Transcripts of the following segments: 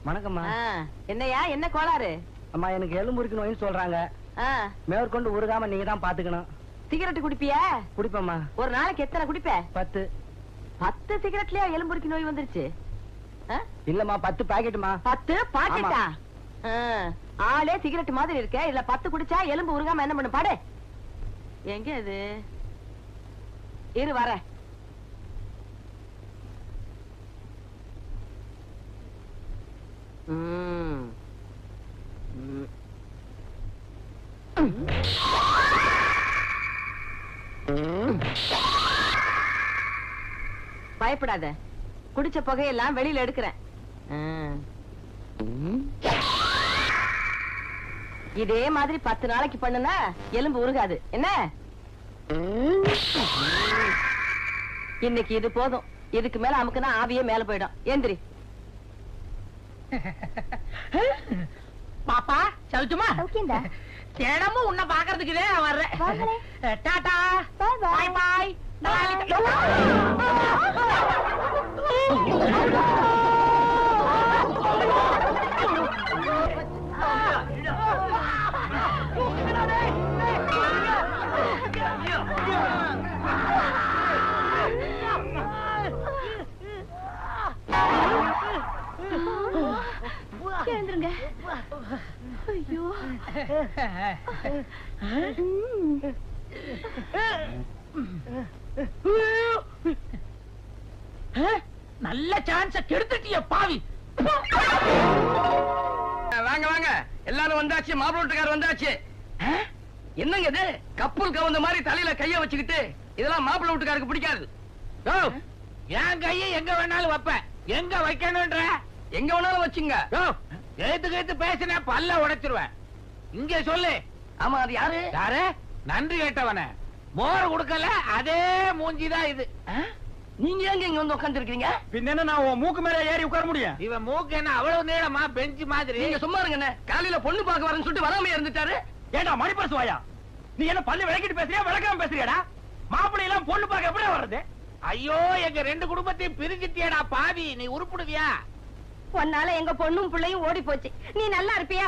வணக்கம்மா ஆ, என்னய்யா என்ன கோளாறு அம்மா எனக்கு எலும்புருக்கு நோயின்னு சொல்றாங்க ஆ, மேற்கொண்டு உருகாம நீங்க தான் பாத்துக்கணும் சிகரெட் குடிப்பியா குடிப்பம்மா ஒரு நாளைக்கு எத்தனை குடிப்ப பத்து பத்து சிகரெட்லயா எலும்புருக்கி நோய் வந்துருச்சு ஆ? இல்லம்மா பத்து பாக்கெட்டுமா பத்து பாக்கெட்டா ஆ, ஆளே சிகரெட் மாதிரி இருக்க இதுல பத்து குடிச்சா எலும்பு உருகாம என்ன பண்ணு பாடு எங்க இது இரு வர பயப்படாத குடிச்ச புகையெல்லாம் வெளியில எடுக்கிறேன் ஆ. இதே மாதிரி பத்து நாளைக்கு பண்ணுனா எலும்பு உருகாது என்ன இன்னைக்கு இது போதும் இதுக்கு மேல அமுக்குனா ஆவியே மேல போயிடும் எந்திரி பாப்பா சவிச்சுமா சௌக்கியம்டா. தினமும் உன்னை பாக்குறதுக்கு நான் வர்றேன் வாங்களே. Tata Bye bye. பாய் பாய் நாளைக்கு எழுந்துருங்க ஐயோ நல்ல சான்ஸ கெடுத்துட்டிய பாவி வாங்க வாங்க எல்லாரும் வந்தாச்சு மாப்பிள்ளை வீட்டுக்காரர் வந்தாச்சு ஆ? என்னங்க இது கப்பல் கவுந்த மாதிரி தலையில கைய வச்சுக்கிட்டு இதெல்லாம் மாப்பிள்ளை வீட்டுக்காருக்கு பிடிக்காது யோ, என் கையை எங்க வேணாலும் வைப்பேன் எங்க வைக்கணும்ன்ற எங்க வேணாலும் வச்சுங்க யோ, ஏத்து கேத்து பேசினா பல்ல உடைச்சிருவேன் இங்க சொல்லு ஆமா அது யாரு யாரு நன்றி கேட்டவன மோர் கொடுக்கல அதே மூஞ்சிதான் இது ஆ? நீங்க ஏங்க இங்க வந்து உட்கார்ந்து இருக்கீங்க பின்ன என்ன நான் உன் மூக்கு மேல ஏறி உட்கார முடியும் இவன் மூக்கு என்ன அவ்வளவு நீளமா பெஞ்சு மாதிரி நீங்க சும்மா இருங்க காலையில பொண்ணு பார்க்க வரேன்னு சொல்லிட்டு வராம இருந்துட்டாரு ஏண்டா மணிப்பரசு வாயா நீ என்ன பல்லு விளக்கிட்டு பேசுறியா விளக்காம பேசுறியாடா மாப்பிள்ளை எல்லாம் பொண்ணு பார்க்க எப்படி வர்றது ஐயோ எங்க ரெண்டு குடும்பத்தையும் பிரிஞ்சிட்டியடா பாவி நீ உருப்பிடுவியா உன்னால எங்க பொண்ணும் பிள்ளையும் ஓடி போச்சு நீ நல்லா இருப்பியா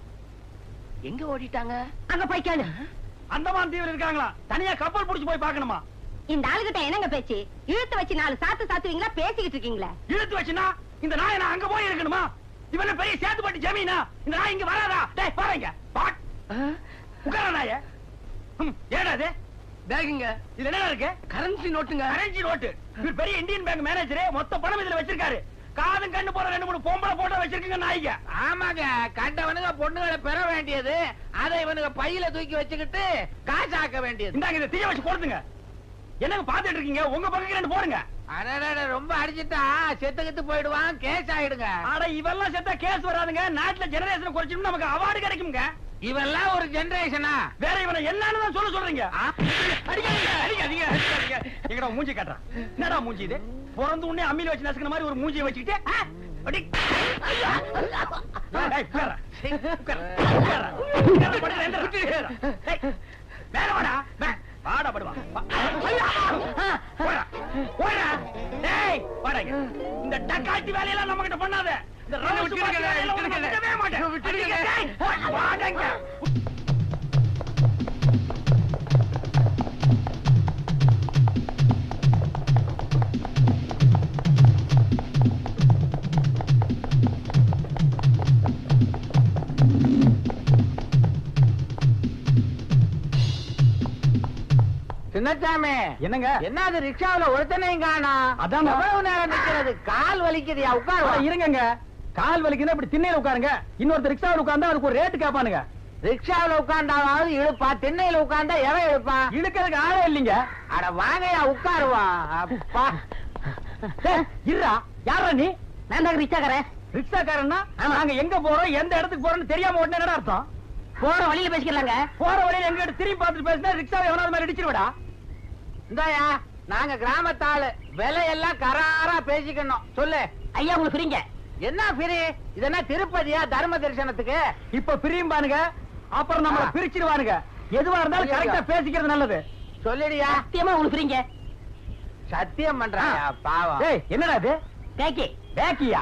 எங்க ஓடிட்டாங்க அங்க போய் கேளு அந்தமான் தீவில் இருக்காங்களா தனியா கப்பல் புடிச்சு போய் பார்க்கணுமா இந்த ஆளுகிட்ட என்னங்க பேச்சு இழுத்து வச்சு நாலு சாத்து சாத்துவீங்களா பேசிக்கிட்டு இருக்கீங்களா இழுத்து வச்சுனா இந்த நாயை நான் அங்க போய் இருக்கணுமா இவன பெரிய சேத்து பட்டி ஜமீனா இந்த நாய் இங்க வராதா டேய் பாருங்க பாட் உட்கார நாய ஹம், ஏடா இது பேகுங்க இதுல என்ன இருக்கு கரன்சி நோட்டுங்க கரன்சி நோட்டு இவர் பெரிய இந்தியன் பேங்க் மேனேஜர் மொத்த பணம் இதுல வச்சிருக்காரு காதும் கண்ணு போற ரெண்டு மூணு பொம்பளை போட்டோ வச்சிருக்கீங்க நாய்ங்க ஆமாங்க கண்டவனுங்க பொண்ணுகளை பெற வேண்டியது அதை இவனுங்க பையில தூக்கி வச்சுக்கிட்டு காசாக்க வேண்டியது இந்தாங்க இதை தீய வச்சு கொடுத்துங்க என்னங்க பாத்துட்டு இருக்கீங்க உங்க பக்கம் ரெண்டு போடுங்க அடடட, ரொம்ப அடிச்சிட்டா செத்து கித்து போயிடுவான் கேஸ் ஆயிடுங்க ஆட இவெல்லாம் செத்தா கேஸ் வராதுங்க நாட்டுல ஜெனரேஷன் குறைச்சோம்னா நமக்கு அவார்டு கிடைக்குங்க இவெல்லாம் ஒரு ஜெனரேஷனா வேற இவனை என்னன்னு தான் சொல்ல சொல்றீங்க அடிக்காதீங்க அடிக்காதீங்க அடிக்காதீங்க எங்கடா மூஞ்சி காட்டுறான் என்னடா மூஞ்சி இது பிறந்து உடனே அம்மியில வச்சு நசுக்கிற மாதிரி ஒரு மூஞ்சியை வச்சுக்கிட்டு ஆ, அப்படி டேய், உட்கார்றா. உட்கார்றா. உட்கார்றா. உட்கார்றா, படுறா, எந்திரா. டேய், மேல வாடா. மே- வாடா, படுவா. வா. ஐயா! போடா. போடா. டேய், வாடா இங்க. இந்த டக்காத்தி வேலையெல்லாம் நம்ம கிட்ட பண்ணாத இந்த ரவுஸ் விட்டுடுங்க, பார்ட்டி வேலையெல்லாம் உன்னை விட்டுடுங்க. விடவே மாட்டேன். விட்டுடுங்க. டேய், வாடா இங்க. சின்னச்சாமி என்னங்க என்னது ரிக்ஷாவுல ஒருத்தனையும் காணோம் அதாங்க. எவ்வளவு நேரம் நிக்கிறது கால் வலிக்குதுயா அட, உட்காரு இருங்கங்க கால் வலிக்குதுன்னா இப்படி திண்ணையில உட்காருங்க இன்னொருத்தர் ரிக்ஷாவில் உட்கார்ந்தா அதுக்கு ஒரு ரேட்டு கேட்பானுங்க ரிக்ஷாவுல உட்கார்ந்தாவது இழுப்பா திண்ணையில உட்கார்ந்தா எவன் இழுப்பான் இழுக்கிறதுக்கு ஆளே இல்லைங்க அட வாங்கயா உட்காருவா அப்பா டேய், இருடா யாரா நீ நான் தான் ரிச்சாக்கிறேன் ரிக்ஷாக்காரன்னா நாங்க எங்க போறோம் எந்த இடத்துக்கு போறோம்னு தெரியாம உடனே என்னடா அர்த்தம் போற வழியில பேசிக்கலாங்க போற வழியில எங்க திரும்பி பார்த்துட்டு பேசினா ரிக்ஷாவை எவனாவது மேல இடிச்சிருவடா இந்தாயா நாங்க கிராமத்தாளு விலையெல்லாம் கராரா பேசிக்கணும் சொல்லு ஐயா உங்களுக்கு புரியுங்க என்ன பிரி இது என்ன திருப்பதியா தர்ம தரிசனத்துக்கு இப்ப பிரியும்பானுங்க அப்புறம் நம்மள ஆ. பிரிச்சிருவானுங்க எதுவா இருந்தாலும் ஐயா. கரெக்டா பேசிக்கிறது நல்லது சொல்லிடியா சத்தியமா உங்களுக்கு புரியுங்க சத்தியம் பண்றாயா பாவம் டேய் என்னடா இது கேக்கி பேக்கியா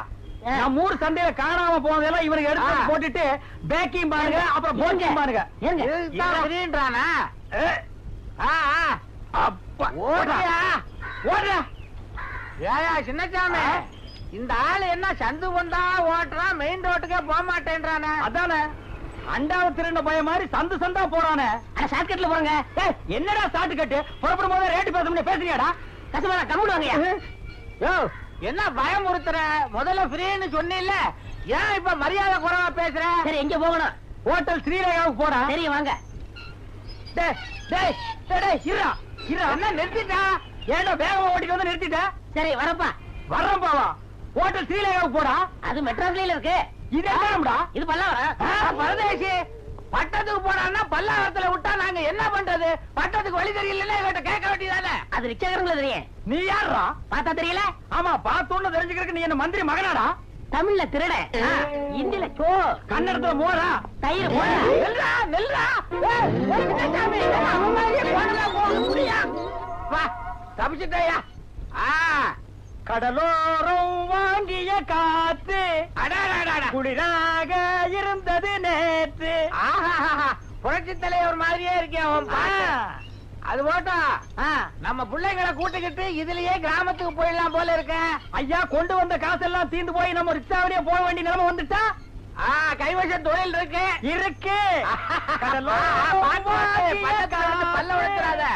நான் மூணு சண்டையில காணாம போனதெல்லாம் இவனுக்கு எடுத்து ஆ. போட்டுட்டு பேக்கிங் பாருங்க அப்புறம் போக்கிங் பாருங்க இதுதான் சரின்றானா? ஏ, ஆ, ஆ. அப்பா ஓடுறியா? ஓடுறா ஏயா சின்னசாமி இந்த ஆளு என்ன சந்து கொண்டா ஓட்டுறான் மெயின் ரோட்டுக்கே போக மாட்டேன்றானே அதானே அண்டாவ திருண்ட பய மாதிரி சந்து சந்தா போறானே அட ஷார்ட்கட்ல போறங்க ஏய், என்னடா சாட்டு கட்டு புறப்படும் போது ரேட்டு பேச முடியும் பேசுறியாடா கஸ்டமரா கம்முடு வாங்கயா யோ என்ன பயமுறுத்துற முதல்ல ஃப்ரீன்னு சொன்னில்ல ஏன் இப்ப மரியாதை குறைவா பேசுற சரி எங்க போகணும் ஹோட்டல் ஸ்ரீரேகாவுக்கு போடா சரி வாங்க டேய் டேய் டேய், டேய் இருடா இருடா என்ன நிறுத்திட்டா ஏன்டா வேகமா ஓட்டிட்டு வந்து நிறுத்திட்ட சரி வரப்பா வர்றேன் பாவா ஹோட்டல் ஸ்ரீரேகாவுக்கு போடா அது மெட்ராஸ்ல இருக்கு இது என்னடா இது பல்லாவரம் ஆ, பரதேசி பட்டத்துக்கு போறான்னா பல்லாவரத்துல விட்டா நாங்க என்ன பண்றது பட்டத்துக்கு வழி தெரியலன்னா இவட்ட கேட்க வேண்டியதானே அது ரிக்ஷாக்காரங்கள தெரியும் நீ யாரா பார்த்தா தெரியல ஆமா பார்த்தோன்னு தெரிஞ்சுக்கிறதுக்கு நீ என்ன மந்திரி மகனாடா தமிழ்ல திருட ஆ. இந்தியில சோ கன்னடத்துல மோரா தயிர் போடா. நில்றா நில்றா ஏய், ஏய், சின்னசாமி, இதெல்லாம் அவன் மாதிரியே போனதெல்லாம் போக முடியா வா தப்பிச்சுட்டாயா ஆ கடலோரம் வாங்கிய காத்து அடாடாடாடா குளிராக இருந்தது நேற்று ஆஹாஹாஹா. புரட்சி தலைவர் மாதிரியே இருக்கேன் உன் பாட்டு. ஆ. அது போட்டோம் ஆ. நம்ம பிள்ளைங்களை கூட்டிக்கிட்டு இதுலயே கிராமத்துக்கு போயிடலாம் போல இருக்கேன் ஐயா கொண்டு வந்த காசெல்லாம் தீந்து போய் நம்ம ரிக்ஷாவிலேயே போக வேண்டிய நிலைமை வந்துட்டா ஆ கைவச தொழில் இருக்கு இருக்கு பார்த்து, கடலோரம் பார்த்து, வாங்கிய பள்ளத்துல வந்து பல்ல காத்து. விழுத்துறாத.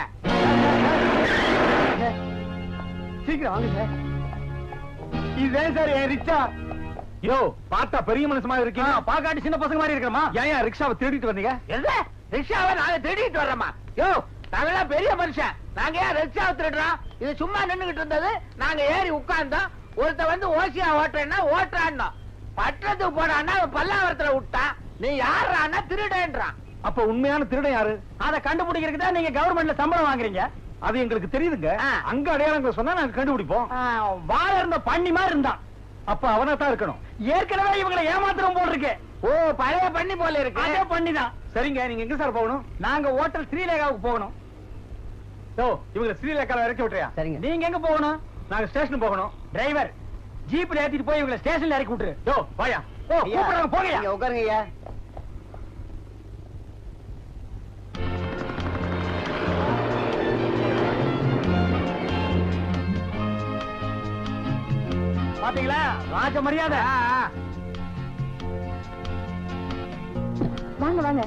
சீக்கிரம் வாங்க சார் இதுதான் சார் என் ரிக்ஷா யோ பார்த்தா பெரிய மனுஷமா இருக்கீங்க பாக்காட்டி சின்ன பசங்க மாதிரி இருக்கிறமா ஏன் ரிக்ஷாவை தேடிட்டு வந்தீங்க எது? ரிக்ஷாவை நாங்க திருடிட்டு வர்றோமா யோ நாங்கெல்லாம் பெரிய மனுஷன் நாங்க ஏன் ரிக்ஷாவை திருடுறோம் இது சும்மா நின்னுகிட்டு இருந்தது நாங்க ஏறி உட்கார்ந்தோம் ஒருத்த வந்து ஓசியா ஓட்டுறேன்னா ஓட்டுறான்னோம் பட்டத்துக்கு போடான்னா அவன் பல்லாவரத்துல விட்டான் நீ யாருறான்னா திருடேன்றான் அப்ப உண்மையான திருடன் யாரு அத கண்டுபிடிக்கிறதுக்கு தான் நீங்க கவர்மெண்ட்ல சம்பளம் வாங்குறீங்க அது எங்களுக்கு தெரியுதுங்க ஆ. அங்க அடையாளங்களை சொன்னா நாங்க கண்டுபிடிப்போம் வாழ இருந்த பண்ணி மாதிரி இருந்தான் அப்ப அவனா தான் இருக்கணும் ஏற்கனவே இவங்களை ஏமாத்துறோம் போல் இருக்கு ஓ பழைய பண்ணி போல இருக்கு அதே பண்ணிதான் சரிங்க நீங்க எங்க சார் போகணும் நாங்க ஹோட்டல் ஸ்ரீலேகாவுக்கு போகணும் ஓ இவங்க ஸ்ரீலேகால இறக்கி விட்டுறியா சரிங்க. நீங்க எங்க போகணும் நாங்க ஸ்டேஷன் போகணும் டிரைவர் ஜீப்ல ஏத்திட்டு போய் இவங்களை ஸ்டேஷன்ல இறக்கி விட்டுரு யோ வாயா ஓ கூப்பிடுறாங்க போங்கயா உட்காருங்க ஐயா பாத்தீங்களா ராஜ மரியாதை வாங்க வாங்க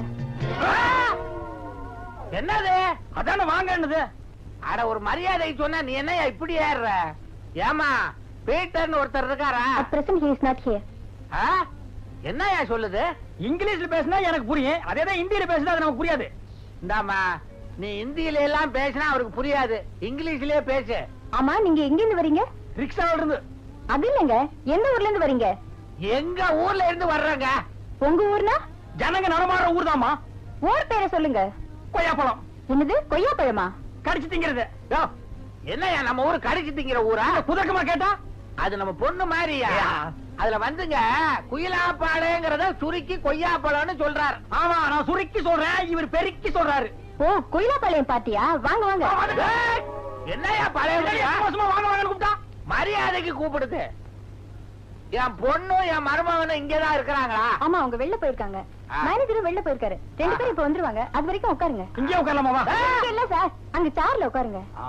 என்னது அதானே வாங்கன்னது அட ஒரு மரியாதை சொன்னா நீ என்னய்யா இப்படி ஏறுற ஏமா பீட்டர்னு ஒருத்தர் இருக்காரா At present he is not here. ஆ? என்னய்யா சொல்லுது இங்கிலீஷ்ல பேசினா எனக்கு புரியும் அதே தான் ஹிந்தியில பேசினா அது நமக்கு புரியாது இந்தாமா நீ இந்தியில எல்லாம் பேசினா அவருக்கு புரியாது இங்கிலீஷ்லயே பேசு ஆமா நீங்க எங்க இருந்து வரீங்க ரிக்ஷாவில இருந்து அது இல்லங்க எந்த ஊர்ல இருந்து வரீங்க எங்க ஊர்ல இருந்து வர்றங்க உங்க ஊர்னா ஜனங்க நடமாடுற ஊர் தாமா ஊர் பேரை சொல்லுங்க கொய்யாப்பழம் என்னது கொய்யா பழமா கடிச்சு திங்கிறது யோ, என்னய்யா நம்ம ஊர் கடிச்சு திங்கிற ஊரா குதர்க்கமா கேட்டா அது நம்ம பொண்ணு மாதிரியா ஐயா. அதுல வந்துங்க குயிலாப்பாளையங்கிறத சுருக்கி கொய்யாப்பழம்னு சொல்றாரு ஆமா நான் சுருக்கி சொல்றேன் இவர் பெருக்கி சொல்றாரு ஓ கொய்யாப்பாளையம் பாட்டியா வாங்க வாங்க ஏய், என்னய்யா பழைய என்னய்யா, ஊரா? சும்மா வாங்க வாங்கன்னு கூப்பிட்டா மரியாதைக்கு கூப்பிடுது என் பொண்ணும் என் மருமகனும் இங்கதான் இருக்கிறாங்களா ஆமா அவங்க வெளில போயிருக்காங்க ஆ. மேனேஜரும் வெளில போயிருக்காரு ரெண்டு ஆ. பேரும் இப்ப வந்துருவாங்க அது வரைக்கும் உட்காருங்க இங்கே உட்காரலாமா வா இங்க இல்ல சார் அங்க சேர்ல உட்காருங்க ஆ.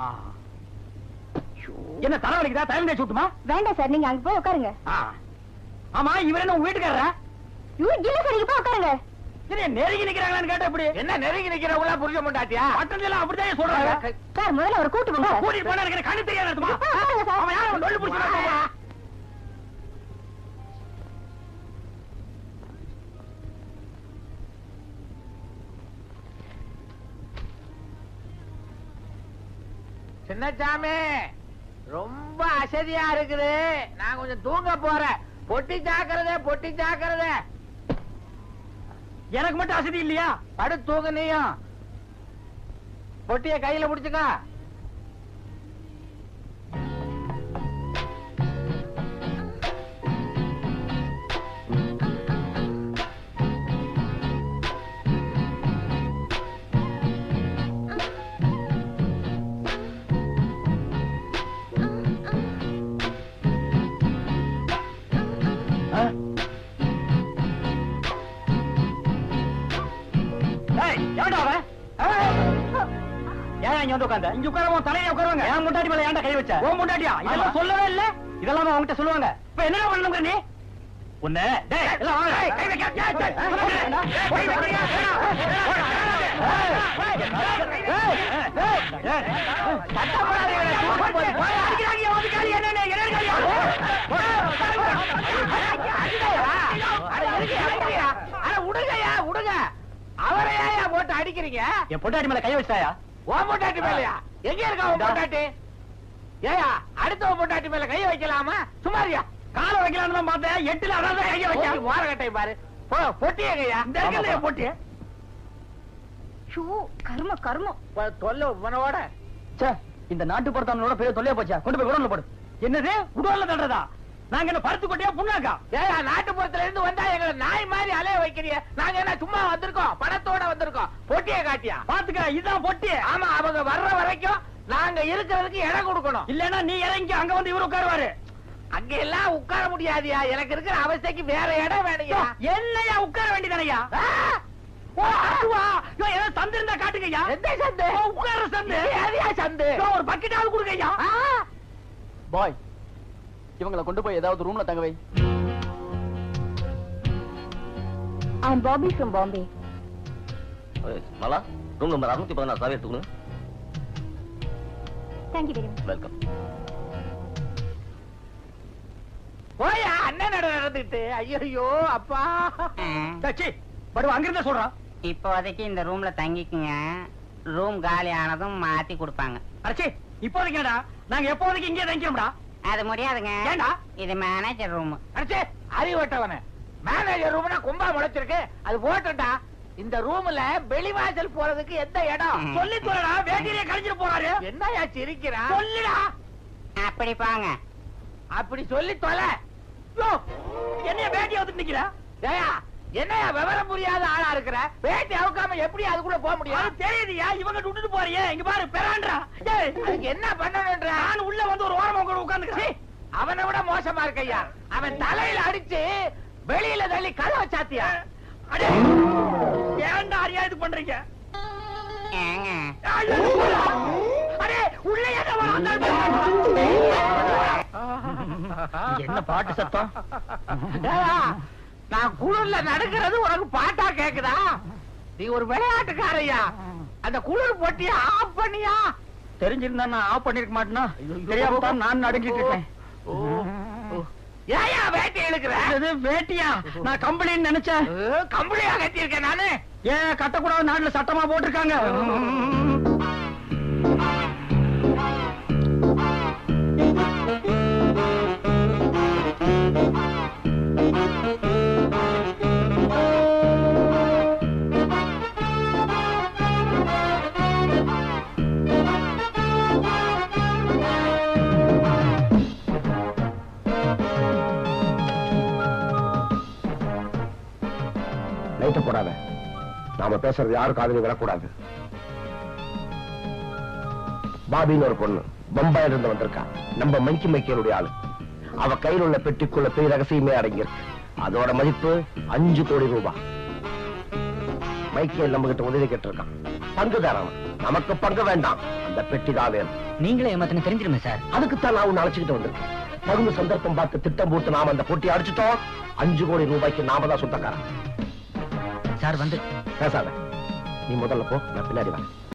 என்ன தலைவலிக்குதா டைம் தேய்ச்சி விட்டுமா வேண்டாம் சார் நீங்க அங்க போய் உட்காருங்க ஆ. ஆமா இவர் என்ன உங்க வீட்டுக்காரரா ஐயோ, இல்ல சார் இங்க போய் உட்காருங்க என்ன நெருங்கி நிக்கிறாங்களான்னு கேட்டா இப்படி என்ன நெருங்கி நிக்கிறவங்களா புரிஞ்ச மாட்டாட்டியா பட்டத்துல எல்லாம் அப்படிதான் சொல்றாங்க சார் முதல்ல அவர் கூட்டு போங்க சார். கூட்டிட்டு போனா எனக்கு கண்ணு தெரியாது அர்த்தமா? ஆ, உட்காருங்க சார். அவன் யாரும் டொல்லு பிடிச்சு சின்னச்சாமி ரொம்ப அசதியா இருக்குது நான் கொஞ்சம் தூங்க போறேன் பொட்டி ஜாக்கிரதை பொட்டி ஜாக்கிரதை எனக்கு மட்டும் அசதி இல்லையா படு தூங்க நீயும் பொட்டிய கையில புடிச்சுக்கோ இங்க வந்து உட்கார்ந்த இங்க உட்கார உன் தலையில உட்காருவாங்க என் முட்டாடி மேல ஏன்டா கை வச்ச உன் முட்டாடியா இதெல்லாம் சொல்லவே இல்ல இதெல்லாம் அவங்ககிட்ட சொல்லுவாங்க இப்ப என்ன பண்ணணுங்க நீ உன்ன டேய் எல்லாம் வாங்க கை வைக்க டேய், டேய், கை வைக்க, அவரையா போட்டு அடிக்கிறீங்க என் பொண்டாட்டி மேல கை வச்சாயா உன் பொண்டாட்டி மேலயா எங்க இருக்கா உன் பொண்டாட்டி ஏயா அடுத்த உன் பொண்டாட்டி மேல கை வைக்கலாமா சுமாரியா காலை வைக்கலாம்னு தான் பார்த்தேன் எட்டுல அதான் கைய வைக்க ஓரகட்டை பாரு போ பொட்டியங்கய்யா இந்த இடத்துல போட்டு ஷூ கர்ம கர்மம் தொல்ல உனவோட ச்சே, இந்த நாட்டு பொறுத்தவனோட பெரிய தொல்லையா போச்சா கொண்டு போய் குடோன்ல போடு என்னது குடோன்ல தள்ளுறதா நாங்க என்ன பருத்து கொட்டியா புண்ணாக்கா ஏயா நாட்டுப்புறத்துல இருந்து வந்தா எங்களை நாய் மாதிரி அலைய வைக்கிறீங்க நாங்க என்ன சும்மா வந்திருக்கோம் பணத்தோட வந்திருக்கோம் பொட்டிய காட்டியா பாத்துக்க இதான் பொட்டி ஆமா அவங்க வர்ற வரைக்கும் நாங்க இருக்கிறதுக்கு இடம் கொடுக்கணும் இல்லன்னா நீ இறங்கி அங்க வந்து இவரு உட்காருவாரு அங்க எல்லாம் உட்கார முடியாதுயா எனக்கு இருக்கிற அவஸ்தைக்கு வேற இடம் வேணுயா என்னையா உட்கார வேண்டியதானையா ஆ! ஓ அதுவா யோ ஏதோ சந்து இருந்தா காட்டுங்கய்யா எந்த சந்து ஓ, உட்கார்ற சந்து இது எதையா சந்து யோ, ஒரு பக்கெட்டாவது கொடுங்கய்யா ஆ! பாய் இவங்களை கொண்டு போய் ஏதாவது ரூம்ல தங்க வை I am Bobby from Bombay மாலா ரூம் நம்பர் அறுநூத்தி பதினாறு சாவி எடுத்துக்கணும் thank you very much welcome போயா அண்ணன் நட நடந்துட்டு ஐயோ அப்பா சச்சி படுவா அங்கிருந்தே சொல்றான் இப்போதைக்கு இந்த ரூம்ல தங்கிக்குங்க ரூம் காலி ஆனதும் மாத்தி கொடுப்பாங்க அரைச்சி இப்போதைக்கு என்னடா நாங்க எப்போதைக்கு இங்கே தங்கிக்கிறோம்டா அது முடியாதுங்க ஏண்டா இது மேனேஜர் ரூம் அடிச்சே அறிவட்டவன மேனேஜர் ரூம்னா கும்பா முளைச்சிருக்கு அது போட்டுட்டா இந்த ரூம்ல வெளிவாசல் போறதுக்கு எந்த இடம் ம். சொல்லி தோறடா வேட்டியிலே கழிச்சிட்டு போறாரு என்னயா சிரிக்கிறான் சொல்லுடா அப்படி பாங்க அப்படி சொல்லி தொலை யோ என்னைய வேட்டியை வந்து நிக்கிற ஏயா என்னையா விவரம் புரியாத ஆளா இருக்கிற வேட்டி அவுக்காம எப்படி அதுக்குள்ள போக அது முடியும் தெரியுதுயா இவங்க விட்டுட்டு போறியே இங்க பாரு பெறான்றா ஏய் அதுக்கு என்ன பண்ணணும்ன்ற நான் உள்ள வந்து ஒரு ஓரமா உட்கார்ந்து உட்கார்ந்துக்கிறேன் அவனை விட மோசமா இருக்கையா அவன் தலையில அடிச்சு வெளியில தள்ளி கதவை சாத்தியா அடே ஏன்டா அறியா இது பண்றீங்க ஏங்க ஐயோ, அடே உள்ள என்ன வரான் என்ன பாட்டு சத்தம் ஏயா, நான் குளிர்ல நடக்கிறது உனக்கு பாட்டா கேக்குதா நீ ஒரு விளையாட்டுக்காரையா அந்த குளிர் பொட்டிய ஆஃப் பண்ணியா தெரிஞ்சிருந்தா நான் ஆஃப் பண்ணிருக்க மாட்டேனா தெரியாம தான் நான் நடுங்கிட்டு இருக்கேன் ஏயா வேட்டி இழுக்கிற இது வேட்டியா நான் கம்பெனின்னு நினைச்சேன் கம்பளியா கட்டியிருக்கேன் நானு ஏன் கட்டக்கூடாது நாட்டுல சட்டமா போட்டிருக்காங்க லைட்ட போடாத நாம பேசுறது யாரு காதுலயும் விழக்கூடாது பாபின்னு ஒரு பொண்ணு பம்பாயில இருந்து வந்திருக்கா நம்ம மங்கி மைக்கேலுடைய ஆளு அவ கையில் உள்ள பெட்டிக்குள்ள பெரிய ரகசியமே அடங்கியிருக்கு அதோட மதிப்பு அஞ்சு கோடி ரூபாய் மைக்கேல் நம்ம கிட்ட உதவி கேட்டிருக்கான் பங்குதாரன் நமக்கு பங்கு வேண்டாம் அந்த பெட்டி தான் வேணும் நீங்களே ஏமாத்தின தெரிஞ்சிருமே சார் அதுக்குத்தான் நான் உன்னை அழைச்சுக்கிட்டு வந்திருக்கேன் தகுந்த சந்தர்ப்பம் பார்த்து திட்டம் போட்டு நாம அந்த போட்டி அடிச்சிட்டோம் அஞ்சு கோடி ரூபாய்க்கு நாம தான் சொந்தக்காரன் சார் வந்து பேசாத நீ முதல்ல போ நான் பின்னாடி வரேன்